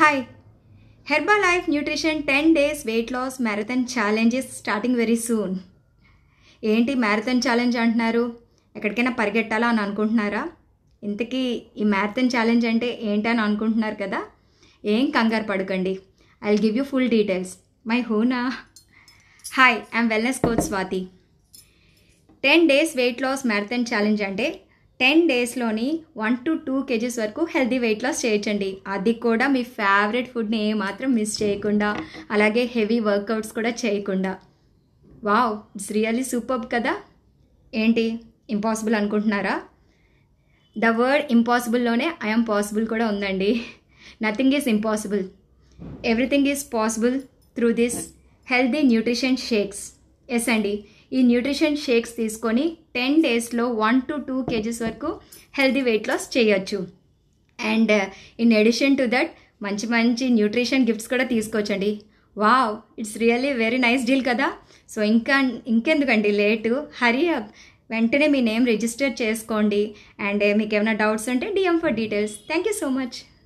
hi Herbalife nutrition ten days weight loss marathon challenges starting very soon ఏంటి marathon challenge అంటున్నారు ఎక్కడికైనా పరిగెట్టాలా అని అనుకుంటున్నారా ఇంతకీ ఈ మ్యారథాన్ ఛాలెంజ్ అంటే ఏంటని అనుకుంటున్నారు కదా ఏం కంగారు పడకండి I give you full details my హూనా hi I'm wellness coach Swathi ten days weight loss marathon challenge అంటే టెన్ డేస్లోని వన్ టు టూ కేజీస్ వరకు హెల్తీ వెయిట్ లాస్ చేయొచ్చండి అది కూడా మీ ఫేవరెట్ ఫుడ్ని ఏమాత్రం మిస్ చేయకుండా అలాగే హెవీ వర్కౌట్స్ కూడా చేయకుండా వావ్ ఇట్స్ రియల్లీ సూపర్ కదా ఏంటి ఇంపాసిబుల్ అనుకుంటున్నారా ద వర్డ్ ఇంపాసిబుల్లోనే ఐఎమ్ పాసిబుల్ కూడా ఉందండి nothing is impossible everything is possible through this healthy nutrition shakes yes అండి ఈ న్యూట్రిషన్ షేక్స్ తీసుకొని టెన్ డేస్లో వన్ టు టూ కేజీస్ వరకు హెల్దీ వెయిట్ లాస్ చేయొచ్చు and in addition to that మంచి మంచి న్యూట్రిషన్ గిఫ్ట్స్ కూడా తీసుకోవచ్చండి wow it's really very nice deal కదా సో ఇంకా ఇంకెందుకండి లేటు హరీ అప్ వెంటనే మీ నేమ్ రిజిస్టర్ చేసుకోండి అండ్ మీకు ఏమైనా డౌట్స్ ఉంటే DM for details thank you so much